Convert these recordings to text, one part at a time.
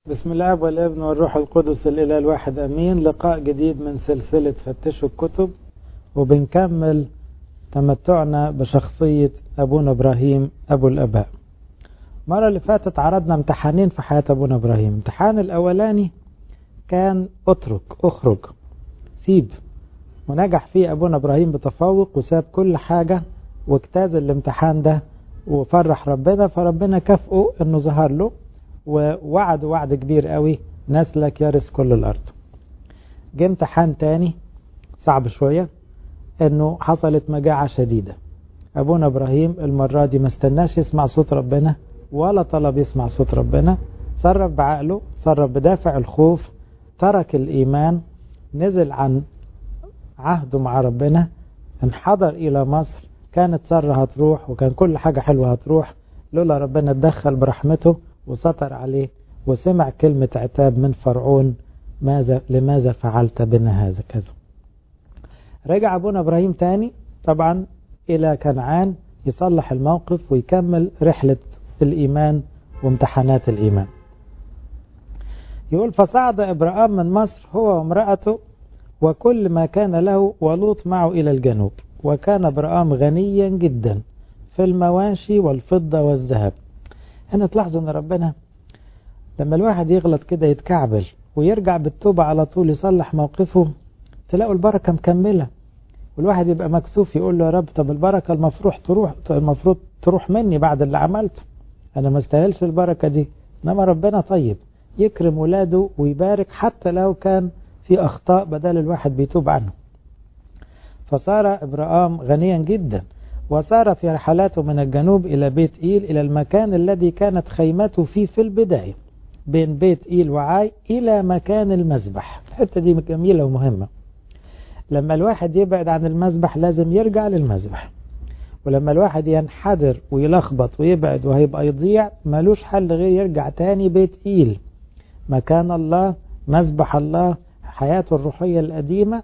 بسم الله والابن والروح القدس الإله الواحد أمين لقاء جديد من سلسلة فتشوا الكتب وبنكمل تمتعنا بشخصية أبونا إبراهيم أبو الأباء المرة اللي فاتت عرضنا امتحانين في حياة أبونا إبراهيم امتحان الأولاني كان اترك اخرج سيب ونجح فيه أبونا إبراهيم بتفوق وساب كل حاجة واجتاز الامتحان ده وفرح ربنا فربنا كافئه انه ظهر له ووعد وعد كبير قوي نسلك يرث كل الارض جه امتحان تاني صعب شوية انه حصلت مجاعة شديدة ابونا ابراهيم المرة دي ما استناش يسمع صوت ربنا ولا طلب يسمع صوت ربنا صرف بعقله صرف بدافع الخوف ترك الايمان نزل عن عهده مع ربنا انحدر الى مصر كانت سرة هتروح وكان كل حاجة حلوة هتروح لولا ربنا اتدخل برحمته وسطر عليه وسمع كلمة عتاب من فرعون ماذا لماذا فعلت بنا هذا كذا رجع أبونا إبراهيم تاني طبعا إلى كنعان يصلح الموقف ويكمل رحلة الإيمان وامتحانات الإيمان يقول فصعد إبراهيم من مصر هو وامرأته وكل ما كان له ولوط معه إلى الجنوب وكان ابراهام غنيا جدا في المواشي والفضة والذهب هنا تلاحظوا ان ربنا لما الواحد يغلط كده يتكعبل ويرجع بالتوبة على طول يصلح موقفه تلاقوا البركة مكملة والواحد يبقى مكسوف يقول له يا رب طب البركة المفروض تروح المفروض تروح مني بعد اللي عملته انا ما استاهلش البركة دي انما ربنا طيب يكرم ولاده ويبارك حتى لو كان في اخطاء بدل الواحد بيتوب عنه فصار إبراهام غنيا جدا وسار في رحلاته من الجنوب إلى بيت إيل إلى المكان الذي كانت خيمته فيه في البداية بين بيت إيل وعاي إلى مكان المذبح الحتة دي جميلة ومهمة لما الواحد يبعد عن المذبح لازم يرجع للمذبح ولما الواحد ينحدر ويلخبط ويبعد وهيبقى يضيع ملوش حل غير يرجع تاني بيت إيل مكان الله مذبح الله حياته الروحية القديمة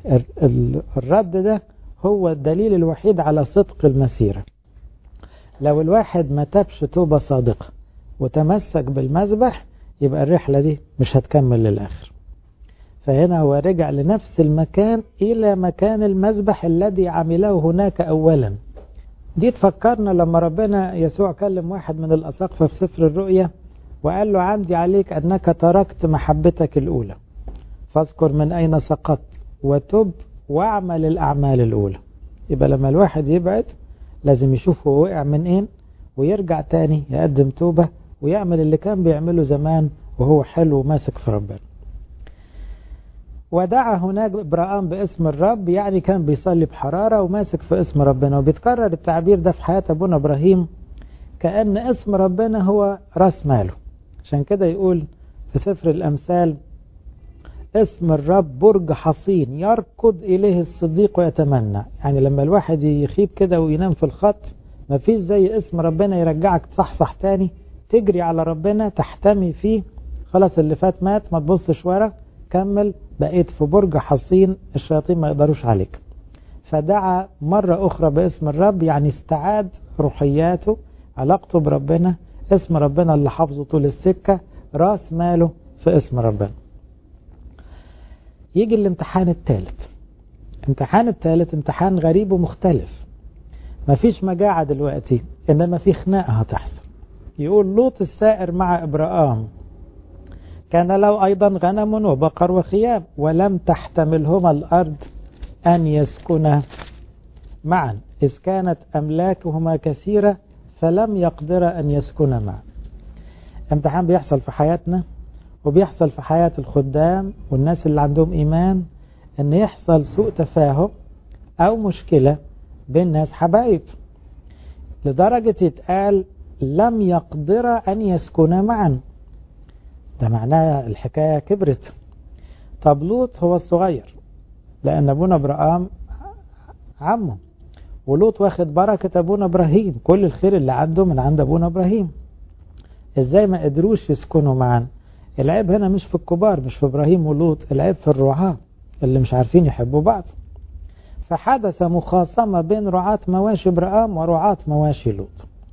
الرد ده هو الدليل الوحيد على صدق المسيرة لو الواحد ما تبش توبة صادقة وتمسك بالمذبح يبقى الرحلة دي مش هتكمل للآخر فهنا هو رجع لنفس المكان إلى مكان المذبح الذي عمله هناك أولا دي تفكرنا لما ربنا يسوع كلم واحد من الأساقفة في سفر الرؤيا وقال له عندي عليك أنك تركت محبتك الأولى فاذكر من أين سقطت وتب واعمل الأعمال الأولى يبقى لما الواحد يبعد لازم يشوف هو وقع من ايه ويرجع تاني يقدم توبة ويعمل اللي كان بيعمله زمان وهو حلو وماسك في ربنا ودعا هناك إبراهام باسم الرب يعني كان بيصلي بحرارة وماسك في اسم ربنا وبيتكرر التعبير ده في حياة أبونا إبراهيم كأن اسم ربنا هو راس ماله عشان كده يقول في سفر الأمثال اسم الرب برج حصين يركض إليه الصديق ويتمنى يعني لما الواحد يخيب كده وينام في الخط مفيش زي اسم ربنا يرجعك تصحصح تاني تجري على ربنا تحتمي فيه خلاص اللي فات مات ما تبصش ورا كمل بقيت في برج حصين الشياطين ما يقدروش عليك فدعا مرة أخرى باسم الرب يعني استعاد روحياته علاقته بربنا اسم ربنا اللي حافظه طول السكة راس ماله في اسم ربنا يجي الامتحان الثالث امتحان الثالث امتحان غريب ومختلف مفيش مجاعة دلوقتي إنما في خناقة هتحصل يقول لوط السائر مع إبراهام كان له أيضا غنم وبقر وخيام ولم تحتملهما الأرض أن يسكنا معا إذ كانت أملاكهما كثيرة فلم يقدر أن يسكنا معا امتحان بيحصل في حياتنا وبيحصل في حياة الخدام والناس اللي عندهم إيمان أن يحصل سوء تفاهم أو مشكلة بين ناس حبايب لدرجة يتقال لم يقدر أن يسكنا معا ده معناه الحكاية كبرت طب لوط هو الصغير لأن أبونا إبراهام عمه ولوط واخد بركة أبونا إبراهيم كل الخير اللي عنده من عند أبونا إبراهيم إزاي ما قدروش يسكنوا معا العيب هنا مش في الكبار مش في إبراهيم ولوط العيب في الرعاة اللي مش عارفين يحبوا بعض فحدث مخاصمة بين رعاة مواشي إبراهام ورعاة مواشي لوط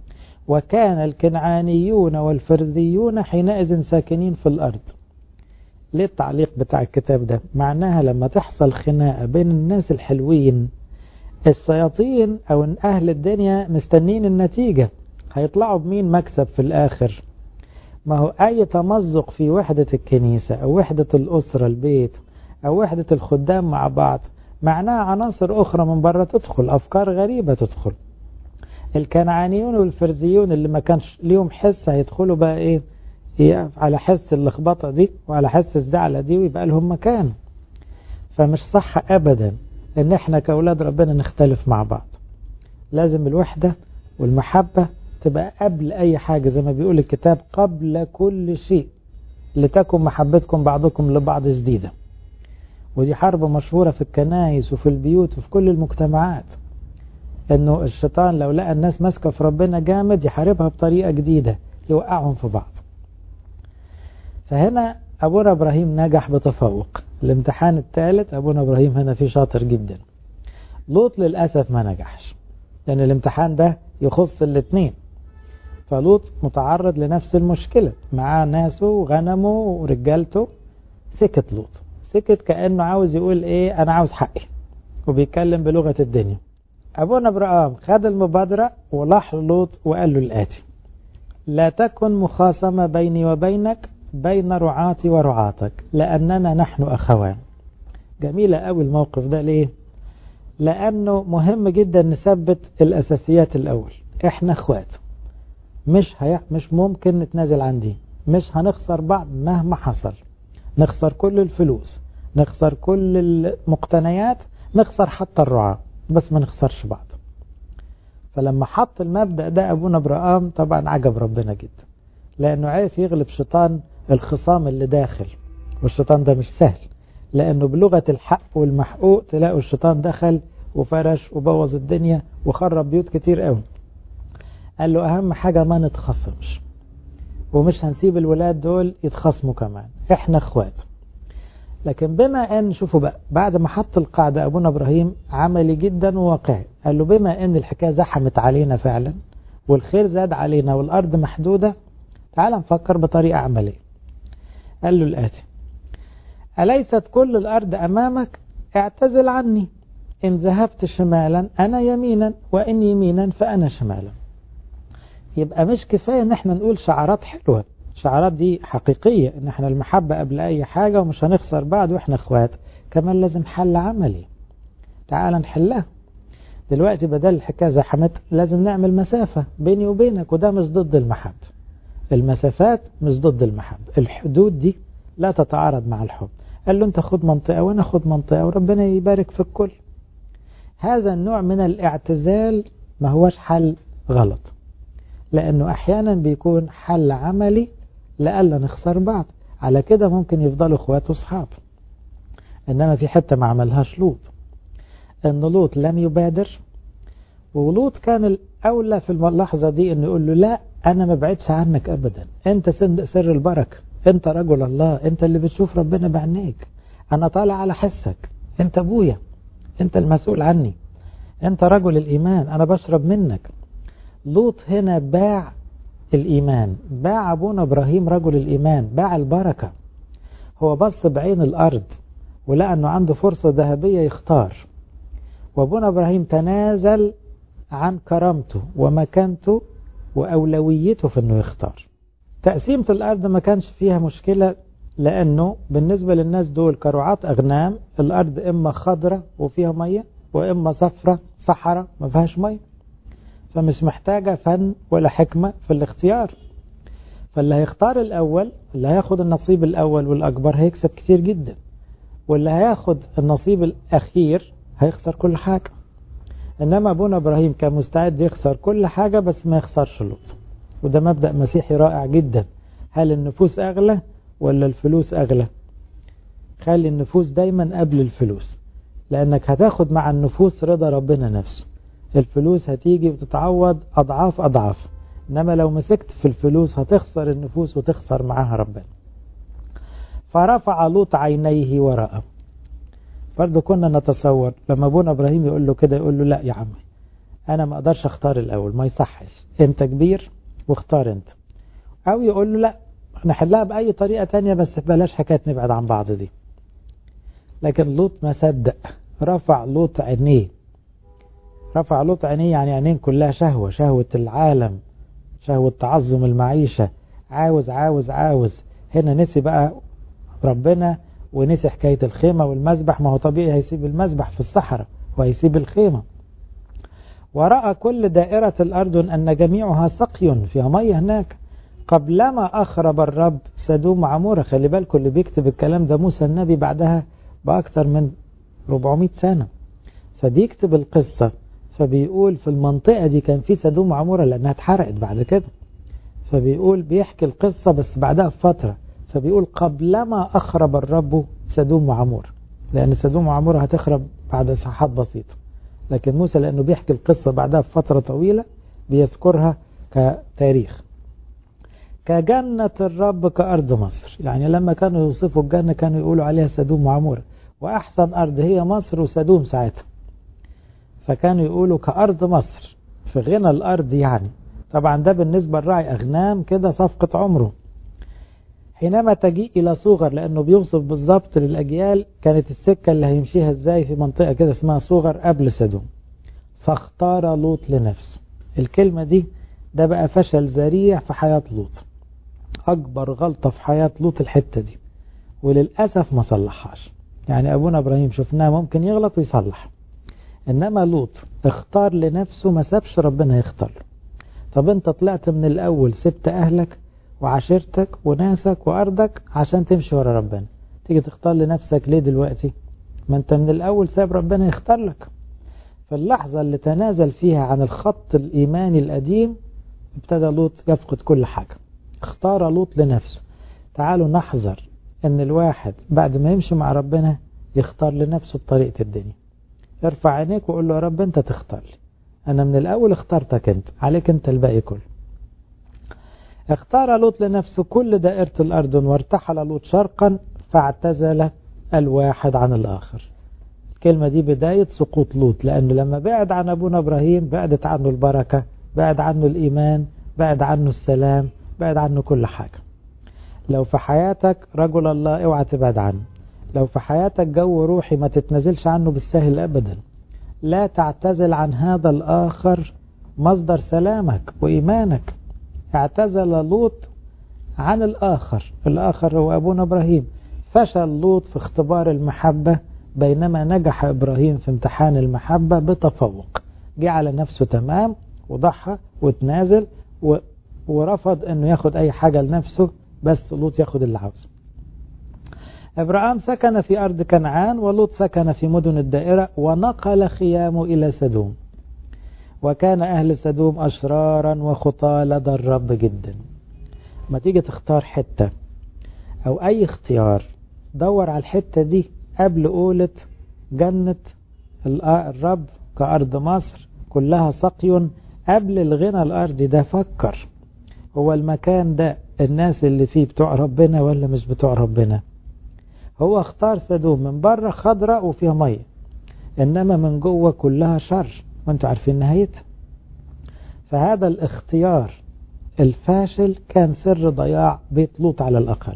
وكان الكنعانيون والفرذيون حينئذ ساكنين في الأرض ليه التعليق بتاع الكتاب ده معناها لما تحصل خناقة بين الناس الحلوين الشياطين أو أهل الدنيا مستنين النتيجة هيطلعوا بمين مكسب في الآخر ما هو أي تمزق في وحدة الكنيسة أو وحدة الأسرة البيت أو وحدة الخدام مع بعض معناها عناصر أخرى من بره تدخل أفكار غريبة تدخل الكنعانيون والفرزيون اللي ما كانش ليهم حس هيدخلوا بقى إيه على حس اللخبطة دي وعلى حس الزعلة دي ويبقى لهم مكان فمش صح أبدا إن إحنا كأولاد ربنا نختلف مع بعض لازم الوحدة والمحبة تبقى قبل أي حاجة زي ما بيقول الكتاب قبل كل شيء لتكن محبتكم بعضكم لبعض جديدة ودي حرب مشهورة في الكنائس وفي البيوت وفي كل المجتمعات انه الشيطان لو لقى الناس ماسكة في ربنا جامد يحاربها بطريقة جديدة يوقعهم في بعض فهنا أبونا إبراهيم نجح بتفوق الامتحان الثالث أبونا إبراهيم هنا فيه شاطر جدا لوط للأسف ما نجحش لأن الامتحان ده يخص الاثنين فلوط متعرض لنفس المشكلة معاه ناسه وغنمه ورجالته سكت لوط سكت كأنه عاوز يقول ايه انا عاوز حقي وبيتكلم بلغة الدنيا ابونا ابراهام خد المبادرة ولاح لوط وقال له الاتي لا تكن مخاصمة بيني وبينك بين رعاتي ورعاتك لأننا نحن أخوان جميلة قوي الموقف ده ليه لأنه مهم جدا نثبت الأساسيات الأول إحنا أخوات مش هي... مش ممكن نتنازل عن دي مش هنخسر بعض مهما حصل نخسر كل الفلوس نخسر كل المقتنيات نخسر حتى الرعاة بس ما نخسرش بعض فلما حط المبدأ ده أبونا إبراهام طبعا عجب ربنا جدا لأنه عارف يغلب شيطان الخصام اللي داخل والشيطان ده مش سهل لأنه بلغة الحق والمحقوق تلاقوا الشيطان دخل وفرش وبوظ الدنيا وخرب بيوت كتير قوي قال له أهم حاجة ما نتخصمش ومش هنسيب الولاد دول يتخصموا كمان احنا اخوات لكن بما ان شوفوا بقى بعد ما حط القاعدة ابونا ابراهيم عملي جدا وواقعي قال له بما ان الحكاية زحمت علينا فعلا والخير زاد علينا والارض محدودة تعال نفكر بطريقة عملية قال له الآتي أليست كل الأرض أمامك اعتزل عني إن ذهبت شمالا أنا يمينا وإن يمينا فأنا شمالا يبقى مش كفاية ان احنا نقول شعارات حلوة شعارات دي حقيقية ان احنا المحبة قبل اي حاجة ومش هنخسر بعض واحنا اخوات كمان لازم حل عملي تعال نحلها دلوقتي بدل الحكاية زحمت لازم نعمل مسافة بيني وبينك وده مش ضد المحبة المسافات مش ضد المحبة الحدود دي لا تتعارض مع الحب قال له انت خد منطقة وانا خد منطقة وربنا يبارك في الكل هذا النوع من الاعتزال ما هوش حل غلط لأنه أحيانا بيكون حل عملي لألا نخسر بعض على كده ممكن يفضلوا اخوات وصحاب إنما في حتة ما عملهاش لوط إن لوط لم يبادر ولوط كان الأولى في اللحظة دي إنه يقول له لا أنا ما بعدش عنك أبدا أنت سر البركة أنت رجل الله أنت اللي بتشوف ربنا بعينيك أنا طالع على حسك أنت أبويا أنت المسؤول عني أنت رجل الإيمان أنا بشرب منك لوط هنا باع الإيمان باع أبونا إبراهيم رجل الإيمان باع البركة هو بص بعين الأرض ولقى أنه عنده فرصة ذهبية يختار وأبونا إبراهيم تنازل عن كرامته ومكانته وأولويته في أنه يختار تقسيمة الأرض ما كانش فيها مشكلة لأنه بالنسبة للناس دول كرعاة أغنام الأرض إما خضرة وفيها مية وإما صفرة صحراء ما فيهاش مية فمش محتاجة فن ولا حكمة في الاختيار فاللي هيختار الأول اللي هياخد النصيب الأول والأكبر هيكسب كتير جدا واللي هياخد النصيب الأخير هيخسر كل حاجة إنما أبونا إبراهيم كان مستعد يخسر كل حاجة بس ما يخسرش لوط وده مبدأ مسيحي رائع جدا هل النفوس أغلى ولا الفلوس أغلى خلي النفوس دايما قبل الفلوس لأنك هتاخد مع النفوس رضا ربنا نفسه الفلوس هتيجي وتتعوض أضعاف أضعاف إنما لو مسكت في الفلوس هتخسر النفوس وتخسر معاها ربنا فرفع لوط عينيه وراءه برضه كنا نتصور لما ابونا ابراهيم يقول له كده يقول له لا يا عمي أنا ما أقدرش أختار الأول ما يصحش أنت كبير واختار أنت أو يقول له لا نحلها بأي طريقة تانية بس بلاش حكاية نبعد عن بعض دي لكن لوط ما صدق رفع لوط عينيه رفع لوط عينيه يعني عينين كلها شهوة شهوة العالم شهوة تعظم المعيشة عاوز عاوز عاوز هنا نسي بقى ربنا ونسي حكاية الخيمة والمسبح ما هو طبيعي هيسيب المسبح في الصحراء وهيسيب الخيمة ورأى كل دائرة الأردن أن جميعها سقي فيها مية هناك قبلما أخرب الرب سدوم وعمورة خلي بالكم اللي بيكتب الكلام ده موسى النبي بعدها بأكثر من 400 سنة فبيكتب القصة فبيقول في المنطقة دي كان في سدوم وعمورة لأنها اتحرقت بعد كده فبيقول بيحكي القصة بس بعدها بفترة فبيقول قبلما أخرب الرب سدوم وعمورة لأن سدوم وعمورة هتخرب بعد ساحات بسيطة لكن موسى لأنه بيحكي القصة بعدها بفترة طويلة بيذكرها كتاريخ كجنة الرب كأرض مصر يعني لما كانوا يوصفوا الجنة كانوا يقولوا عليها سدوم وعمورة وأحسن أرض هي مصر وسدوم ساعتها فكانوا يقولوا كأرض مصر في غنى الأرض يعني طبعا ده بالنسبة لراعي أغنام كده صفقة عمره حينما تجيء إلى صغر لأنه بيوصف بالضبط للأجيال كانت السكة اللي هيمشيها إزاي في منطقة كده اسمها صغر قبل سدوم فاختار لوط لنفسه الكلمة دي ده بقى فشل ذريع في حياة لوط أكبر غلطة في حياة لوط الحتة دي وللأسف ما صلحهاش يعني أبونا إبراهيم شفناه ممكن يغلط ويصلح إنما لوط اختار لنفسه ما سابش ربنا يختار له طب أنت طلعت من الأول سبت أهلك وعشيرتك وناسك وأرضك عشان تمشي ورا ربنا تيجي تختار لنفسك ليه دلوقتي ما أنت من الأول ساب ربنا يختار لك في اللحظة اللي تنازل فيها عن الخط الإيماني القديم ابتدى لوط يفقد كل حاجة اختار لوط لنفسه تعالوا نحذر ان الواحد بعد ما يمشي مع ربنا يختار لنفسه بطريقة الدنيا ارفع عينيك وقول له يا رب انت تختار لي انا من الاول اخترتك انت عليك انت الباقي كله اختار لوط لنفسه كل دائرة الأردن وارتحل لوط شرقا فاعتزل الواحد عن الآخر الكلمة دي بداية سقوط لوط لأنه لما بعد عن أبونا إبراهيم بعدت عنه البركة بعد عنه الإيمان بعد عنه السلام بعد عنه كل حاجة لو في حياتك رجل الله اوعى تبعد عنه لو في حياتك جو روحي ما تتنزلش عنه بالسهل أبدا لا تعتزل عن هذا الآخر مصدر سلامك وإيمانك اعتزل لوط عن الآخر الآخر هو أبونا إبراهيم فشل لوط في اختبار المحبة بينما نجح إبراهيم في امتحان المحبة بتفوق جعل نفسه تمام وضحى وتنازل و... ورفض انه ياخد اي حاجة لنفسه بس لوط ياخد اللي عاوزه ابراهام سكن في ارض كنعان ولوط سكن في مدن الدائرة ونقل خيامه الى سدوم وكان اهل سدوم اشرارا وخطى لدى الرب جدا ما تيجي تختار حتة او اي اختيار دور على الحتة دي قبل قولة جنة الرب كأرض مصر كلها سقي قبل الغنى الأرضي ده فكر هو المكان ده الناس اللي فيه بتوع ربنا ولا مش بتوع ربنا هو اختار سدوم من بره خضراء وفيها مية إنما من جوه كلها شر وانتوا عارفين نهايتها فهذا الاختيار الفاشل كان سر ضياع بيت لوط على الأقل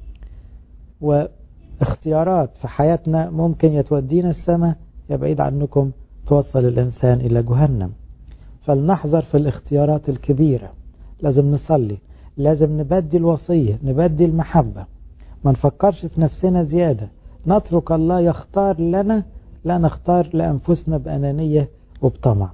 واختيارات في حياتنا ممكن يتودينا السماء يا بعيد عنكم توصل الإنسان إلى جهنم فلنحذر في الاختيارات الكبيرة لازم نصلي لازم نبدي الوصية نبدي المحبة ما نفكرش في نفسنا زيادة نترك الله يختار لنا لا نختار لأنفسنا بأنانية وبطمع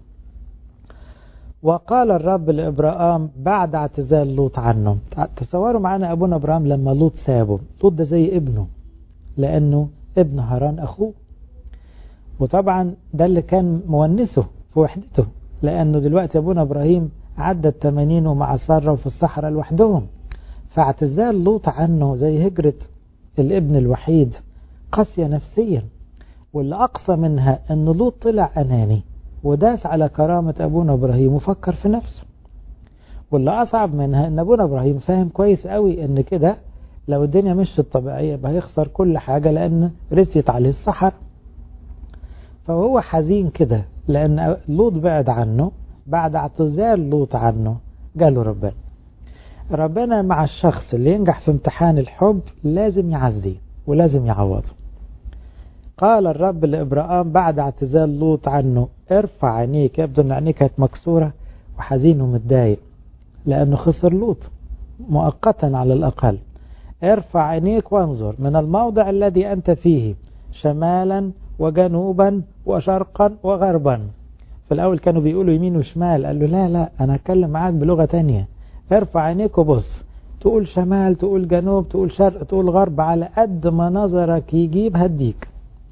وقال الرب لإبراهام بعد اعتزال لوط عنه تصوروا معنا أبونا إبراهام لما لوط سابه لوط ده زي ابنه لأنه ابن هاران أخوه وطبعا ده اللي كان مونسه في وحدته لأنه دلوقتي أبونا إبراهيم عدى التمانين ومع سارة وفي الصحراء لوحدهم فاعتزال لوط عنه زي هجرة الابن الوحيد قاسية نفسيا واللي أقصى منها أن لوط طلع أناني وداس على كرامة أبونا إبراهيم وفكر في نفسه واللي أصعب منها أن أبونا إبراهيم فاهم كويس قوي أن كده لو الدنيا مشت طبيعية يبقى هيخسر كل حاجة لأن رسيت عليه الصحراء فهو حزين كده لأن لوط بعد عنه بعد اعتزال لوط عنه قالوا ربنا ربنا مع الشخص اللي ينجح في امتحان الحب لازم يعزيه ولازم يعوضه قال الرب لإبراهام بعد اعتزال لوط عنه ارفع عينيك يبدو ان عينيك كانت مكسورة وحزين ومتضايق لأنه خسر لوط مؤقتا على الأقل ارفع عينيك وانظر من الموضع الذي أنت فيه شمالا وجنوبا وشرقا وغربا في الأول كانوا بيقولوا يمين وشمال قال له لا لا أنا هتكلم معاك بلغة تانية ارفع عينيك وبص تقول شمال تقول جنوب تقول شرق تقول غرب على قد ما نظرك يجيب هديك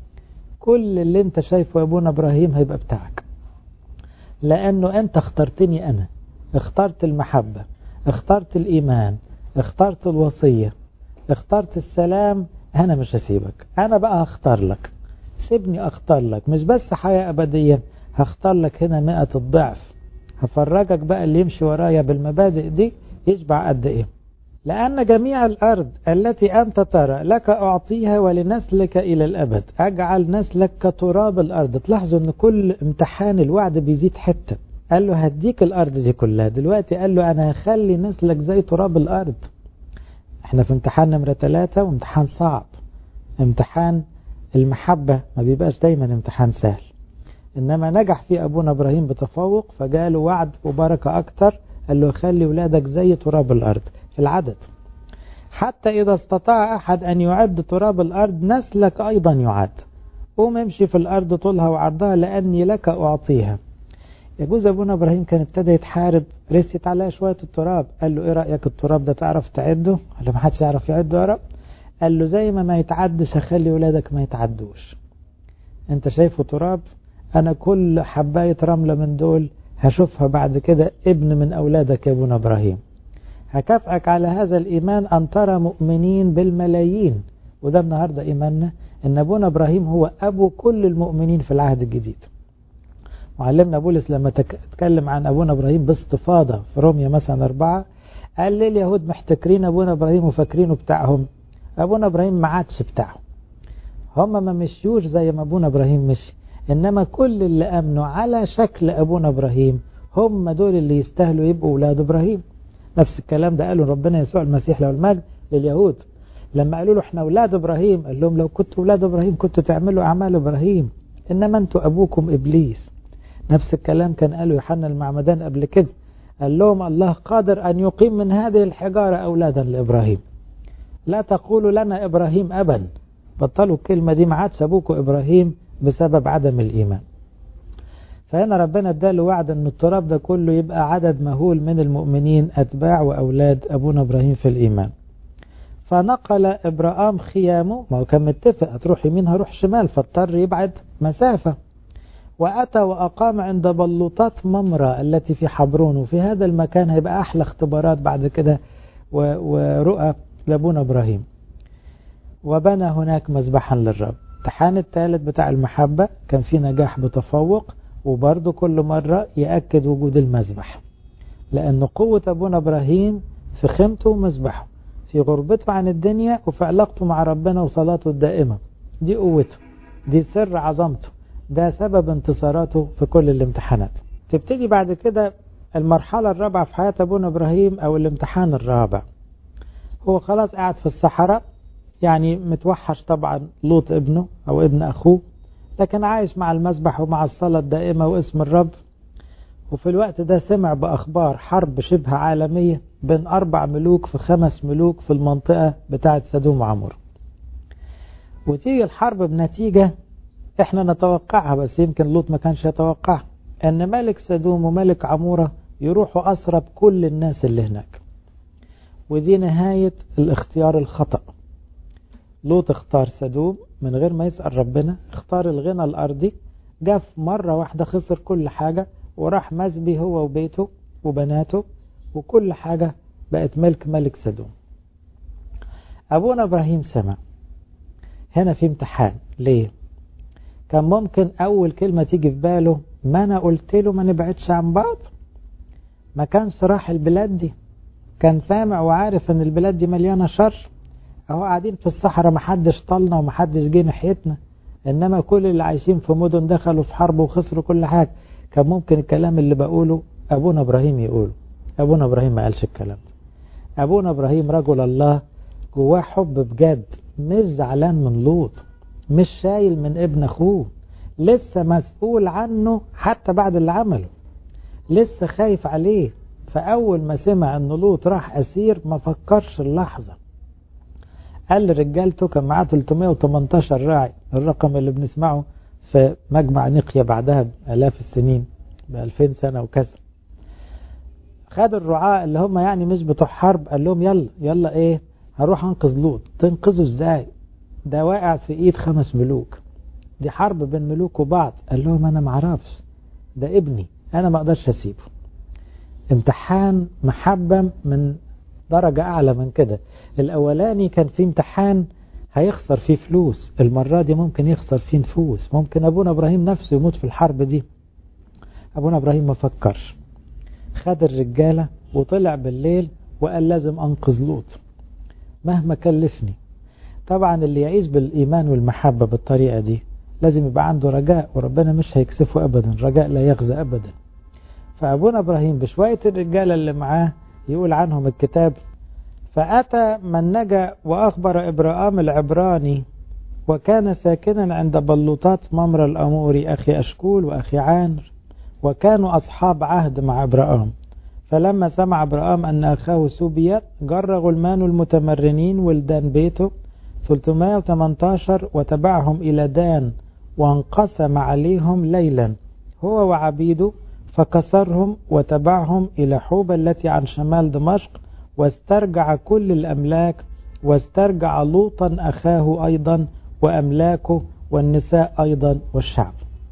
كل اللي انت شايفه يا ابونا ابراهيم هيبقى بتاعك لانه انت اخترتني انا اخترت المحبة اخترت الايمان اخترت الوصية اخترت السلام انا مش هسيبك انا بقى هختار لك سيبني اختار لك مش بس حياة ابدية هختار لك هنا مئة الضعف هفرجك بقى اللي يمشي ورايا بالمبادئ دي يشبع قد ايه لأن جميع الأرض التي أنت ترى لك أعطيها ولنسلك إلى الأبد أجعل نسلك كتراب الأرض تلاحظوا أن كل امتحان الوعد بيزيد حتة قال له هديك الأرض دي كلها دلوقتي قال له أنا هخلي نسلك زي تراب الأرض احنا في امتحان نمرة ثلاثة وامتحان صعب امتحان المحبة ما بيبقاش دايما امتحان سهل إنما نجح فيه أبونا إبراهيم بتفوق فجاله وعد وبركة أكتر قال له خلي ولادك زي تراب الأرض في العدد حتى إذا استطاع أحد أن يعد تراب الأرض نسلك أيضا يعد قوم امشي في الأرض طولها وعرضها لأني لك أعطيها يجوز أبونا إبراهيم كان ابتدى يتحارب رست عليها شوية التراب قال له إيه رأيك التراب ده تعرف تعده قال له ما حدش يعرف يعده يا رب قال له زي ما ما يتعدش هخلي ولادك ما يتعدوش انت شايفه تراب انا كل حباية رملة من دول هشوفها بعد كده ابن من أولادك يا ابونا إبراهيم هكافئك على هذا الإيمان أن ترى مؤمنين بالملايين وده النهاردة إيماننا أن أبونا إبراهيم هو أبو كل المؤمنين في العهد الجديد معلمنا بولس لما تكلم عن أبونا إبراهيم باستفاضة في روميا مثلا أربعة قال ليه اليهود محتكرين أبونا إبراهيم وفاكرينه بتاعهم أبونا إبراهيم ما عادش بتاعهم هم ما مشيوش زي ما أبونا إبراهيم مشي إنما كل اللي أمنوا على شكل أبونا إبراهيم هم دول اللي يستاهلوا يبقوا أولاد إبراهيم نفس الكلام ده قالوا ربنا يسوع المسيح له المجد لليهود لما قالوا له احنا أولاد إبراهيم قال لهم لو كنتوا أولاد إبراهيم كنتوا تعملوا أعمال إبراهيم إنما أنتوا أبوكم إبليس نفس الكلام كان قاله يوحنا المعمدان قبل كده قال لهم الله قادر أن يقيم من هذه الحجارة أولادا لإبراهيم لا تقولوا لنا إبراهيم أبا بطلوا الكلمة دي ما عادش أبوكم إبراهيم بسبب عدم الإيمان فهنا ربنا اداله وعد أن التراب ده كله يبقى عدد مهول من المؤمنين أتباع وأولاد أبونا إبراهيم في الإيمان فنقل إبراهام خيامه ما هو كان متفق هتروح يمين هروح شمال فاضطر يبعد مسافة وأتى وأقام عند بلوطات ممرة التي في حبرون وفي هذا المكان هيبقى أحلى اختبارات بعد كده ورؤى لأبونا إبراهيم وبنى هناك مذبحا للرب امتحان الثالث بتاع المحبة كان في نجاح بتفوق وبرضه كل مرة يأكد وجود المذبح لأن قوة أبونا إبراهيم في خيمته ومذبحه في غربته عن الدنيا وفي علاقته مع ربنا وصلاته الدائمة دي قوته دي سر عظمته ده سبب انتصاراته في كل الامتحانات تبتدي بعد كده المرحلة الرابعة في حياة أبونا إبراهيم أو الامتحان الرابع هو خلاص قاعد في الصحراء يعني متوحش طبعا لوط ابنه أو ابن أخوه لكن عايش مع المسبح ومع الصلاة الدائمة واسم الرب وفي الوقت ده سمع بأخبار حرب شبه عالمية بين أربع ملوك في خمس ملوك في المنطقة بتاعة سدوم وعمر وتيجي الحرب بنتيجة احنا نتوقعها بس يمكن لوط ما كانش يتوقعها ان ملك سدوم وملك عمورة يروحوا أسرى بكل الناس اللي هناك ودي نهاية الاختيار الخطأ لوط اختار سدوم من غير ما يسأل ربنا اختار الغنى الأرضي جاء في مرة واحدة خسر كل حاجة وراح مسبي هو وبيته وبناته وكل حاجة بقت ملك ملك سدوم أبونا إبراهيم سمع هنا في امتحان ليه كان ممكن أول كلمة تيجي في باله ما أنا قلت له ما نبعدش عن بعض ما كانش راح البلاد دي كان سامع وعارف ان البلاد دي مليانة شر اهو قاعدين في الصحراء محدش طالنا ومحدش جه ناحيتنا إنما كل اللي عايشين في مدن دخلوا في حرب وخسروا كل حاجة كان ممكن الكلام اللي بقوله أبونا إبراهيم يقوله أبونا إبراهيم ما قالش الكلام ده أبونا إبراهيم رجل الله جواه حب بجد مش زعلان من لوط مش شايل من ابن أخوه لسه مسؤول عنه حتى بعد اللي عمله لسه خايف عليه فأول ما سمع أن لوط راح أسير ما فكرش اللحظة قال لرجالته كان معاه 318 راعي الرقم اللي بنسمعه في مجمع نقيا بعدها بآلاف السنين ب 2000 سنة وكسر خد الرعاة اللي هم يعني مش بتوع حرب قال لهم يلا يلا ايه هروح انقذ لوط تنقذه ازاي ده واقع في ايد خمس ملوك دي حرب بين ملوك وبعض قال لهم انا معرفش ده ابني انا ما اقدرش اسيبه امتحان محبة من درجة اعلى من كده الاولاني كان في امتحان هيخسر فيه فلوس المرة دي ممكن يخسر فيه نفوس ممكن ابونا ابراهيم نفسه يموت في الحرب دي ابونا ابراهيم ما فكرش خد الرجالة وطلع بالليل وقال لازم انقذ لوط مهما كلفني طبعا اللي يعيش بالايمان والمحبة بالطريقة دي لازم يبقى عنده رجاء وربنا مش هيكسفه ابدا رجاء لا يغزى ابدا فابونا ابراهيم بشوية الرجالة اللي معاه يقول عنهم الكتاب فأتى من نجا وأخبر إبراهام العبراني وكان ساكنا عند بلوطات ممر الأموري أخي أشكول وأخي عانر وكانوا أصحاب عهد مع إبراهام فلما سمع إبراهام أن أخاه سوبيا جر غلمان المتمرنين ولدان بيته 318 وتبعهم إلى دان وانقسم عليهم ليلا هو وعبيده فكسرهم وتبعهم إلى حوبة التي عن شمال دمشق واسترجع كل الأملاك واسترجع لوطا أخاه أيضا وأملاكه والنساء أيضا والشعب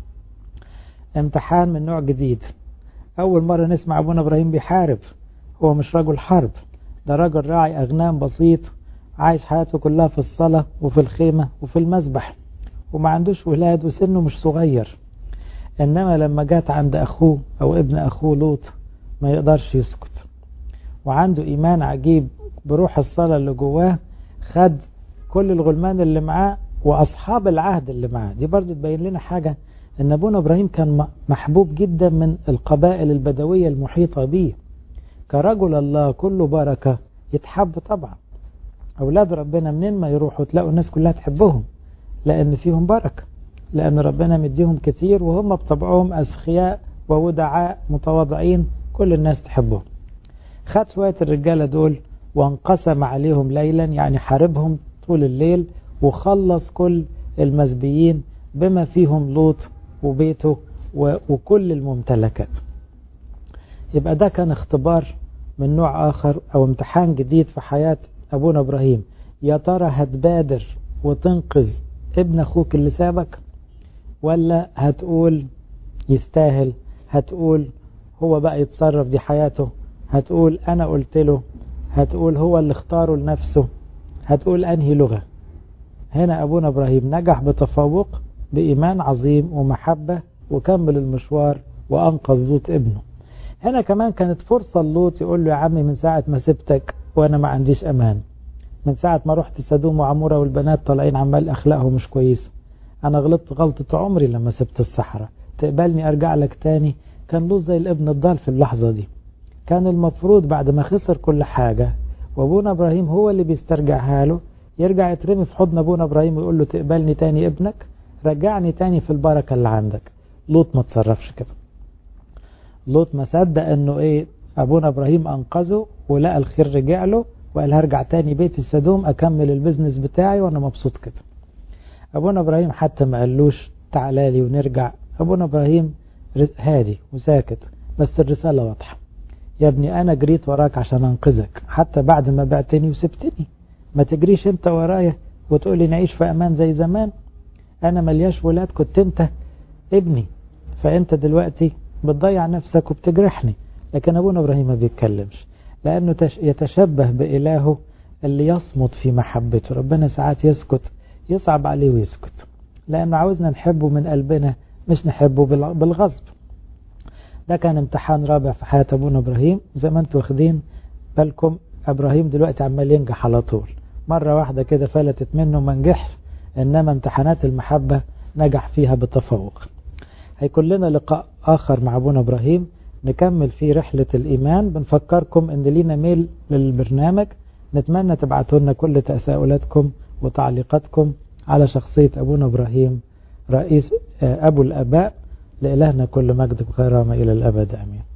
امتحان من نوع جديد أول مرة نسمع أبونا إبراهيم بيحارب هو مش رجل حرب ده رجل راعي أغنام بسيط عايش حياته كلها في الصلاة وفي الخيمة وفي المسبح وما عندوش ولاد وسنه مش صغير إنما لما جات عند أخوه أو ابن أخوه لوط ما يقدرش يسكت وعنده إيمان عجيب بروح الصلاة اللي جواه خد كل الغلمان اللي معاه وأصحاب العهد اللي معاه دي برضو تبين لنا حاجة أن أبونا إبراهيم كان محبوب جدا من القبائل البدوية المحيطة به كرجل الله كله بركة يتحب طبعا أولاد ربنا منين ما يروحوا تلاقوا الناس كلها تحبهم لأن فيهم بركة لأن ربنا مديهم كتير وهم بطبعهم أسخياء وودعاء متواضعين كل الناس تحبهم خد شوية الرجالة دول وانقسم عليهم ليلا يعني حاربهم طول الليل وخلص كل المزبيين بما فيهم لوط وبيته وكل الممتلكات يبقى ده كان اختبار من نوع آخر أو امتحان جديد في حياة أبونا إبراهيم يا ترى هتبادر وتنقذ ابن أخوك اللي سابك ولا هتقول يستاهل هتقول هو بقى يتصرف دي حياته هتقول أنا قلت له هتقول هو اللي اختاره لنفسه هتقول أنهي لغة هنا أبونا إبراهيم نجح بتفوق بإيمان عظيم ومحبة وكمل المشوار وأنقذ لوط ابنه هنا كمان كانت فرصة لوط يقول له يا عمي من ساعة ما سبتك وأنا ما عنديش أمان من ساعة ما رحت سدوم وعمورة والبنات طالعين عمال أخلاقهم مش كويسة أنا غلطت غلطة عمري لما سبت الصحراء تقبلني أرجع لك تاني كان لوط زي الابن الضال في اللحظة دي كان المفروض بعد ما خسر كل حاجة وابونا ابراهيم هو اللي بيسترجعها له يرجع يترمي في حضن ابونا ابراهيم ويقول له تقبلني تاني ابنك رجعني تاني في البركة اللي عندك لوط ما تصرفش كده لوط ما صدق انه ايه ابونا ابراهيم انقذه ولقى الخير رجع له وقال هرجع تاني بيت السدوم اكمل البيزنس بتاعي وانا مبسوط كده ابونا ابراهيم حتى ما قالوش تعالى لي ونرجع ابونا ابراهيم هادي وساكت بس الرسالة واضحة يا ابني أنا جريت وراك عشان أنقذك حتى بعد ما بعتني وسبتني ما تجريش أنت ورايا وتقولي نعيش في أمان زي زمان أنا ملياش ولاد كنت أنت ابني فأنت دلوقتي بتضيع نفسك وبتجرحني لكن أبونا إبراهيم ما بيتكلمش لأنه يتشبه بإلهه اللي يصمت في محبته ربنا ساعات يسكت يصعب عليه ويسكت لأنه عاوزنا نحبه من قلبنا مش نحبه بالغصب ده كان امتحان رابع في حياة أبونا إبراهيم زي ما انتوا واخدين بالكم إبراهيم دلوقتي عمال ينجح على طول مرة واحدة كده فلتت منه ما نجحش إنما امتحانات المحبة نجح فيها بتفوق هيكون لنا لقاء آخر مع أبونا إبراهيم نكمل فيه رحلة الإيمان بنفكركم إن لينا ميل للبرنامج نتمنى تبعتوا لنا كل تساؤلاتكم وتعليقاتكم على شخصية أبونا إبراهيم رئيس أبو الأباء لإلهنا كل مجد وكرامة إلى الأبد آمين